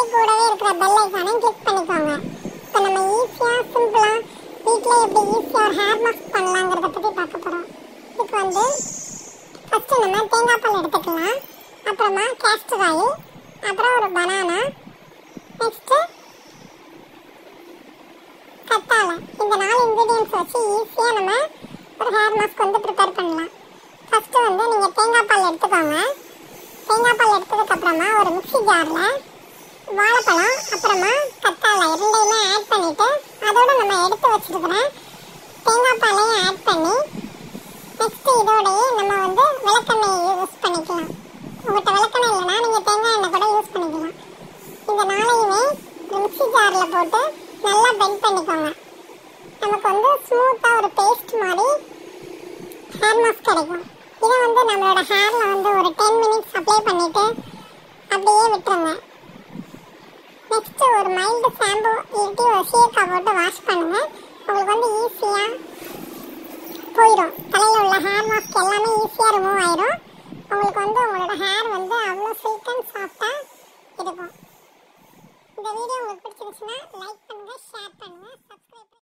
கூடவே இருக்கிற பெல் ஐக்கானை கிளிக் பண்ணிக்கோங்க இப்போ நம்ம ஈஸியாக சிம்பிளாக வீட்டில் எப்படி ஈஸியாக ஹேர் மாஸ்க் பண்ணலாங்கிறத பற்றி பார்க்க போகிறோம் இதுக்கு வந்து ஃபஸ்ட்டு நம்ம தேங்காய் பால் எடுத்துக்கலாம் அப்புறமா கேஸ்டர் ஆயில் அப்புறம் ஒரு பனானா நெக்ஸ்ட்டு கத்தாழை இந்த நாலு இன்க்ரீடியன்ஸ் வச்சு ஈஸியாக நம்ம ஒரு ஹேர் மாஸ்க் வந்து ப்ரிப்பேர் பண்ணலாம் ஃபஸ்ட்டு வந்து நீங்கள் தேங்காய் பால் எடுத்துக்கோங்க தேங்காய் பால் எடுத்ததுக்கப்புறமா ஒரு மிக்ஸி ஜாரில் வாழைப்பழம் அப்புறமா கத்தாழை இரண்டையுமே ஆட் பண்ணிவிட்டு அதோட நம்ம எடுத்து வச்சிருக்கிற தேங்காய் பாலையும் ஆட் பண்ணி நெக்ஸ்ட்டு இதோடயே நம்ம வந்து விளக்கெண்ணெய் யூஸ் பண்ணிக்கலாம் உங்கள்கிட்ட விளக்கெண்ணெய் இல்லைன்னா நீங்கள் தேங்காய் எண்ணெய் கூட யூஸ் பண்ணிக்கலாம் இந்த நாளையுமே ஒரு மிக்ஸி ஜாரில் போட்டு நல்லா பெண்ட் பண்ணிக்கோங்க நமக்கு வந்து ஸ்மூத்தாக ஒரு பேஸ்ட் மாதிரி ஹேர் மாஸ்க் கிடைக்கும் இதை வந்து நம்மளோட ஹேரில் வந்து ஒரு டென் மினிட்ஸ் அப்ளை பண்ணிவிட்டு அப்படியே விட்டுருங்க நெக்ஸ்ட்டு ஒரு மைல்டு ஷாம்பு இல்லாட்டி ஒரு சீக்கா போட்டு வாஷ் பண்ணுங்கள் உங்களுக்கு வந்து ஈஸியாக போயிடும் தலையில் உள்ள ஹேர் மாஸ்க் எல்லாமே ஈஸியாக ரிமூவ் ஆயிடும் உங்களுக்கு வந்து உங்களோட ஹேர் வந்து அவ்வளோ சில்க் அண்ட் சாஃப்டாக இருக்கும் இந்த வீடியோ உங்களுக்கு பிடிச்சிருச்சுன்னா லைக் பண்ணுங்கள் ஷேர் பண்ணுங்கள் சப்ஸ்கிரைப்